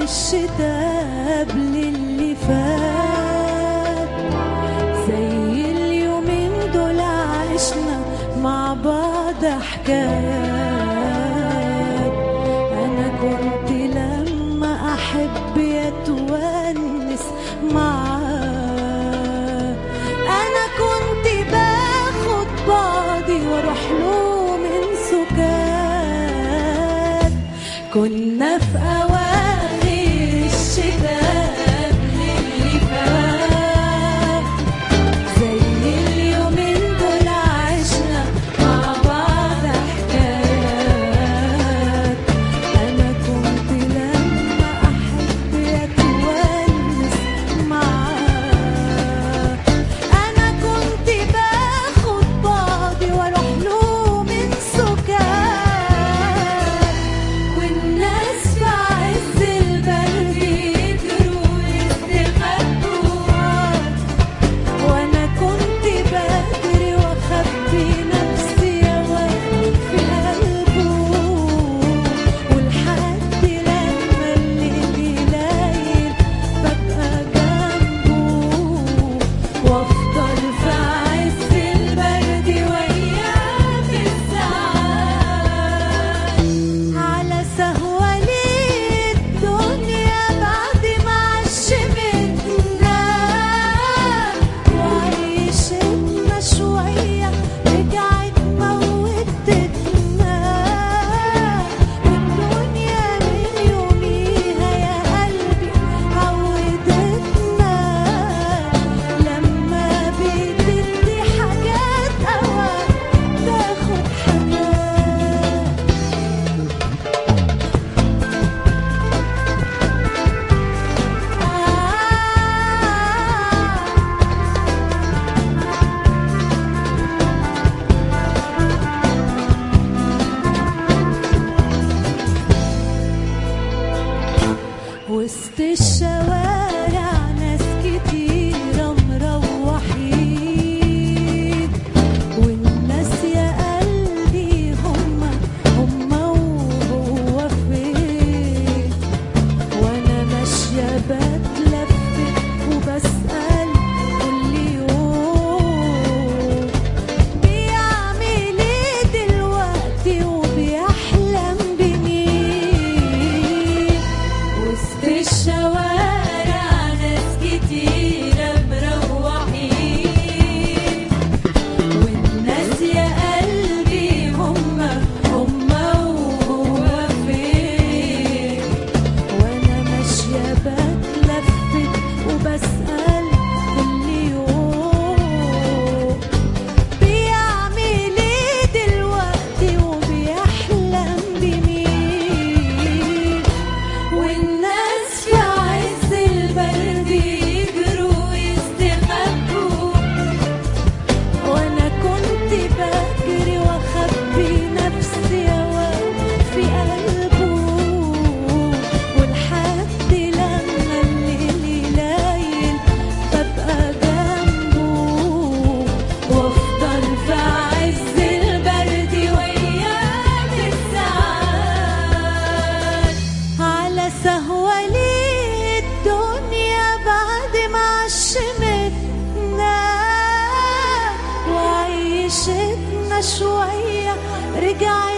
الشتاء قبل اللي فات زي اليومين دول عشنا مع بعض حكايات أنا كنت لما أحب يتونس معاه أنا كنت باخد بعضي وأروح له من سكات كنا في أواخر الشتاء قبل اللي فات زي اليومين دول عشنا مع بعض حكايات أنا كنت لما أحب أتونس معاه أنا كنت باخد بعضي وأروح له من سكات والناس في عز البرد يجروا يستخبوا وانا كنت بجري واخبي نفسي اوقف في قلبه ولحد لما الليل يليل ببقى جنبه وافضل في عز البرد وايام الساعات على سهولي الدنيا بعد ما عشمتنا وعيشتنا شوية رجعت موتتنا والدنيا من يوميها يا قلبي عودتنا لما بتدي حاجات أوقات تاخد حاجات وسط الشوارع ناس كتيرة مروحين والناس يا قلبي هما هما وهو فين وانا ماشية بتلفت وبسأل كل يوم بيعمل ايه دلوقتي وبيحلم بمين وسط الشوارع ناس كتيرة مروحين والناس يا قلبي هما هما وهو فين وانا ماشية بتلفت وبسأل كل يوم بيعمل ايه دلوقتي وبيحلم بمين والناس في عز البرد يجروا يستخبوا وانا كنت بجري واخبي نفسي اوقف في قلبه ولحد لما الليل يليل ببقى جنبه وافضل في عز البرد وايام الساعات على سهولي الدنيا بعد ما عشمتنا وعيشتنا شوية رجعت